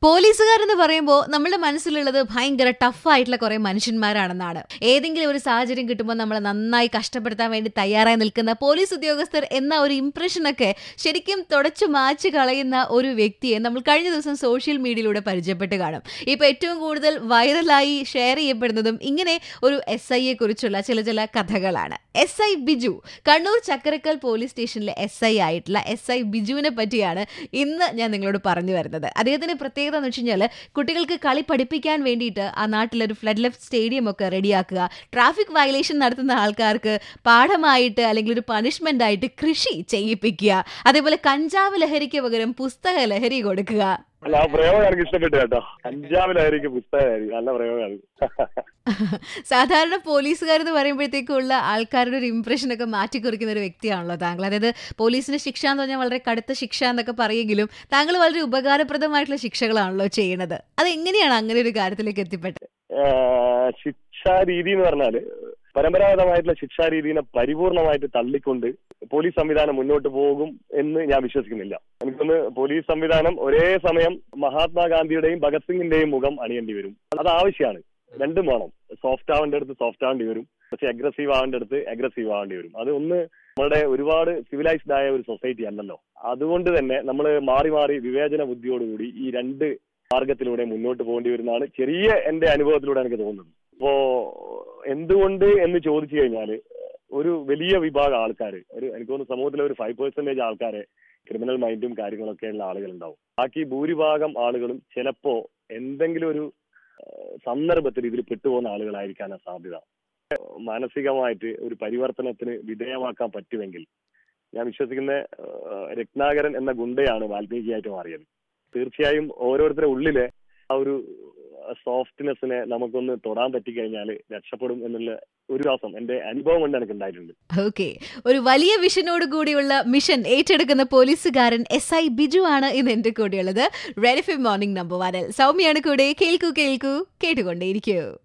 പോലീസുകാരെന്ന് പറയുമ്പോൾ നമ്മുടെ മനസ്സിലുള്ളത് ഭയങ്കര ടഫായിട്ടുള്ള കുറെ മനുഷ്യന്മാരാണെന്നാണ് ഏതെങ്കിലും ഒരു സാഹചര്യം കിട്ടുമ്പോൾ നമ്മളെ നന്നായി കഷ്ടപ്പെടുത്താൻ വേണ്ടി തയ്യാറായി നിൽക്കുന്ന പോലീസ് ഉദ്യോഗസ്ഥർ എന്ന ഒരു ഇംപ്രഷനൊക്കെ ശരിക്കും തുടച്ചു മാച്ച് കളയുന്ന ഒരു വ്യക്തിയെ നമ്മൾ കഴിഞ്ഞ ദിവസം സോഷ്യൽ മീഡിയയിലൂടെ പരിചയപ്പെട്ട് കാണും ഇപ്പോൾ ഏറ്റവും കൂടുതൽ വൈറലായി ഷെയർ ചെയ്യപ്പെടുന്നതും ഇങ്ങനെ ഒരു എസ് ഐയെ കുറിച്ചുള്ള ചില ചില കഥകളാണ് S I Biju Kannur Chakkarakkal police സ്റ്റേഷനിലെ എസ് ഐ ആയിട്ടുള്ള എസ് ഐ ബിജുവിനെ പറ്റിയാണ് ഇന്ന് ഞാൻ നിങ്ങളോട് പറഞ്ഞു വരുന്നത് അദ്ദേഹത്തിന്റെ പ്രത്യേകത എന്ന് വെച്ച് കഴിഞ്ഞാൽ കുട്ടികൾക്ക് കളി പഠിപ്പിക്കാൻ വേണ്ടിയിട്ട് ആ നാട്ടിലൊരു ഫ്ലഡ് ലെഫ്റ്റ് സ്റ്റേഡിയം ഒക്കെ റെഡിയാക്കുക ട്രാഫിക് വയലേഷൻ നടത്തുന്ന ആൾക്കാർക്ക് പാഠമായിട്ട് അല്ലെങ്കിൽ ഒരു പണിഷ്മെന്റ് ആയിട്ട് കൃഷി ചെയ്യിപ്പിക്കുക അതേപോലെ കഞ്ചാവ് ലഹരിക്ക് പകരം പുസ്തക ലഹരി കൊടുക്കുക അല്ല ആ പ്രയോഗം എനിക്ക് ഇഷ്ടപ്പെട്ടു കേട്ടോ അഞ്ചാമിലായിരിക്കും പുസ്തകമായിരിക്കും നല്ല പ്രയോഗമാണ് സാധാരണ പോലീസുകാരെന്ന് പറയുമ്പോഴത്തേക്കുള്ള ആൾക്കാരുടെ ഒരു ഇംപ്രഷൻ ഒക്കെ മാറ്റിക്കുറിക്കുന്ന ഒരു വ്യക്തിയാണല്ലോ താങ്കൾ അതായത് പോലീസിന്റെ ശിക്ഷ എന്ന് പറഞ്ഞാൽ വളരെ കടുത്ത ശിക്ഷ എന്നൊക്കെ പറയെങ്കിലും താങ്കൾ വളരെ ഉപകാരപ്രദമായിട്ടുള്ള ശിക്ഷകളാണല്ലോ ചെയ്യുന്നത് അത് എങ്ങനെയാണ് അങ്ങനെ ഒരു കാര്യത്തിലേക്ക് എത്തിപ്പെട്ടത് ഏഹ് ശിക്ഷാ രീതി എന്ന് പറഞ്ഞാല് പരമ്പരാഗതമായിട്ടുള്ള ശിക്ഷാ രീതിനെ പരിപൂർണമായിട്ട് തള്ളിക്കൊണ്ട് പോലീസ് സംവിധാനം മുന്നോട്ട് പോകും എന്ന് ഞാൻ വിശ്വസിക്കുന്നില്ല എനിക്കൊന്ന് പോലീസ് സംവിധാനം ഒരേ സമയം മഹാത്മാഗാന്ധിയുടെയും ഭഗത് സിംഗിന്റെയും മുഖം അണിയേണ്ടി വരും അത് ആവശ്യമാണ് രണ്ടും വേണം സോഫ്റ്റ് ആവേണ്ട അടുത്ത് സോഫ്റ്റ് ആവേണ്ടി വരും പക്ഷെ അഗ്രസീവ് ആവേണ്ട അടുത്ത് അഗ്രസീവ് ആവേണ്ടി വരും അത് ഒന്ന് നമ്മുടെ ഒരുപാട് സിവിലൈസ്ഡ് ആയ ഒരു സൊസൈറ്റി അല്ലല്ലോ അതുകൊണ്ട് തന്നെ നമ്മൾ മാറി മാറി വിവേചന ബുദ്ധിയോടുകൂടി ഈ രണ്ട് മാർഗത്തിലൂടെ മുന്നോട്ട് പോകേണ്ടി വരുന്നതാണ് ചെറിയ എന്റെ അനുഭവത്തിലൂടെ എനിക്ക് തോന്നുന്നത് ഇപ്പോ എന്തുകൊണ്ട് എന്ന് ചോദിച്ചു കഴിഞ്ഞാല് ഒരു വലിയ വിഭാഗം ആൾക്കാർ ഒരു എനിക്ക് തോന്നുന്നു സമൂഹത്തിലെ ഒരു ഫൈവ് പെർസെന്റേജ് ആൾക്കാരെ ക്രിമിനൽ മൈൻഡും കാര്യങ്ങളൊക്കെ ഉള്ള ആളുകൾ ഉണ്ടാവും ബാക്കി ഭൂരിഭാഗം ആളുകളും ചിലപ്പോ എന്തെങ്കിലും ഒരു ഏഹ്, സന്ദർഭത്തിൽ ഇതിൽ പെട്ടുപോകുന്ന ആളുകളായിരിക്കാനാണ് സാധ്യത മാനസികമായിട്ട് ഒരു പരിവർത്തനത്തിന് വിധേയമാക്കാൻ പറ്റുമെങ്കിൽ ഞാൻ വിശ്വസിക്കുന്ന ഏഹ്, രത്നാകരൻ എന്ന ഗുണ്ടയാണ് വാൽമീകിയായിട്ട് മാറിയത് തീർച്ചയായും ഓരോരുത്തരുടെ ഉള്ളിലെ ആ ഒരു സോഫ്റ്റ്നെസ്സിനെ നമുക്കൊന്ന് തൊടാൻ പറ്റിക്കഴിഞ്ഞാൽ രക്ഷപ്പെടും എന്നുള്ള ഒരു ദിവസം എന്റെ അനുഭവം കൊണ്ട് എനിക്ക് ഉണ്ടായിട്ടുണ്ട് ഓക്കെ ഒരു വലിയ വിഷനോട് കൂടിയുള്ള മിഷൻ ഏറ്റെടുക്കുന്ന പോലീസുകാരൻ എസ് ഐ ബിജു ആണ് ഇന്ന് എന്റെ കൂടെയുള്ളത് റെഡിഫി മോർണിംഗ് നമ്പർ വനിൽ സൗമ്യയാണ് കൂടെ കേൾക്കൂ കേൾക്കൂ കേട്ടുകൊണ്ടേയിരിക്കൂ